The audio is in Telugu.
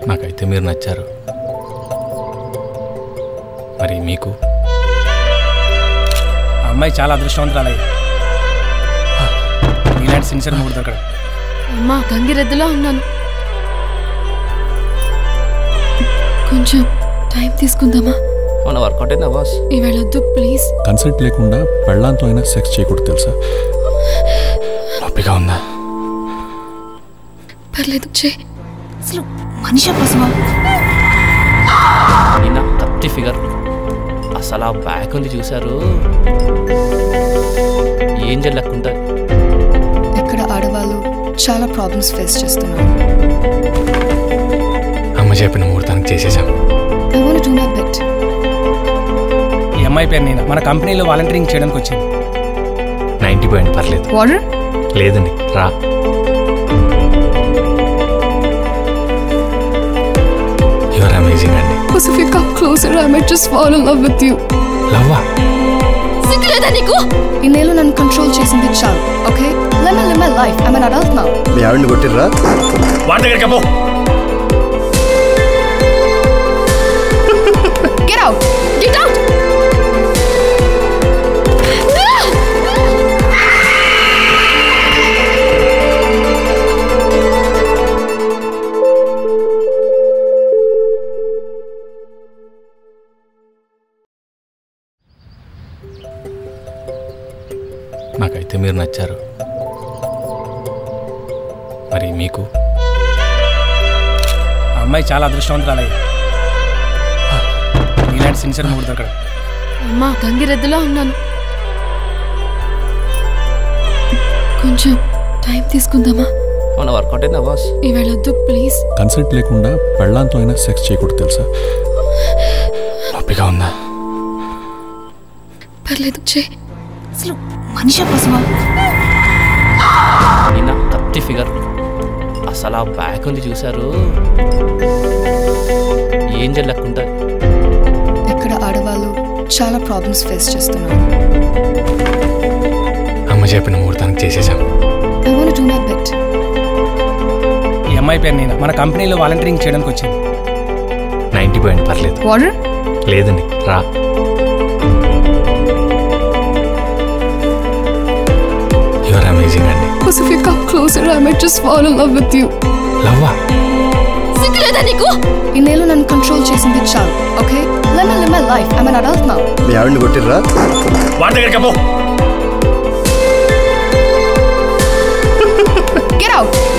నాకైతే మీరు నచ్చారు మరి మీకు ఆ అమ్మాయి చాలా అదృష్టవంతురాలయ్య నీలాంటి సిన్సియర్ మూడు దొరకడం అమ్మా గంగిరెద్దులా ఉన్నాను కొంచెం టైం తీసుకుందామా మన వర్కౌట్ అయిందా బాస్ ఈవేళ వద్దు ప్లీజ్ కన్సెంట్ లేకుండా పెళ్ళాంతో అయినా సెక్స్ చేయకూడదు తెలుసా నొప్పిగా ఉందా పర్లేదు చే అసలు మనిషి కోసమా నిన్న కత్తి ఫిగర్ అసలు ఆ బ్యాక్ ఉంది చూసారు ఏం జల్లకుంటుంది ఇక్కడ ఆడవాళ్ళు చాలా ప్రాబ్లమ్స్ ఫేస్ చేస్తున్నారు అమ్మ చెప్పిన ముహూర్తానికి చేసేసాం I want do my bet ఈ అమ్మాయి పేరు నేను మన కంపెనీలో వాలంటీరింగ్ చేయడానికి వచ్చింది నైంటీ పాయింట్ పర్లేదు వాటర్ లేదండి రా యువర్ అమేజింగ్ అండి Because if you come closer, I might just fall in love with you. లవ్వా సిగ్గులేదా నీకు ఇన్నేళ్ళు నన్ను కంట్రోల్ చేసింది చాలు okay let me live my life I mean adult now మీ ఆవిడని కొట్టిర్రా వాడి దగ్గరికి పో గెట్ అవుట్ గెట్ అవుట్ నాకైతే మీరు నచ్చారు మరి మీకు ఆ అమ్మాయి చాలా అదృష్టవంతురాలయ్య నీలాంటి సిన్సియర్ మూడు దొరకడం అమ్మా గంగిరెద్దులా ఉన్నాను కొంచెం టైం తీసుకుందామా మన వర్కౌట్ అయిందా బాస్ ఈవేళ వద్దు ప్లీజ్ కన్సెంట్ లేకుండా పెళ్ళాంతో అయినా సెక్స్ చేయకూడదు తెలుసా నొప్పిగా ఉందా పర్లేదు చే అసలు మనిషి కోసమా నిన్న కత్తి ఫిగర్ అసలు ఆ బ్యాక్ ఉంది చూసారు ఏం జల్లకుంటుంది ఇక్కడ ఆడవాళ్ళు చాలా ప్రాబ్లమ్స్ ఫేస్ చేస్తున్నారు అమ్మ చెప్పిన ముహూర్తానికి చేసేసాం I want do my bet ఈ అమ్మాయి పేరు నేను మన కంపెనీలో వాలంటీరింగ్ చేయడానికి వచ్చింది నైంటీ పాయింట్ పర్లేదు వాటర్ లేదండి రా యువర్ అమేజింగ్ అండి Because if you come closer, I might just fall in love with you. లవ్వా సిగ్గులేదా నీకు ఇన్నేళ్ళు నన్ను కంట్రోల్ చేసింది చాలు okay let me live my life I mean adult now మీ ఆవిడని కొట్టిర్రా వాడి దగ్గరికి పో గెట్ అవుట్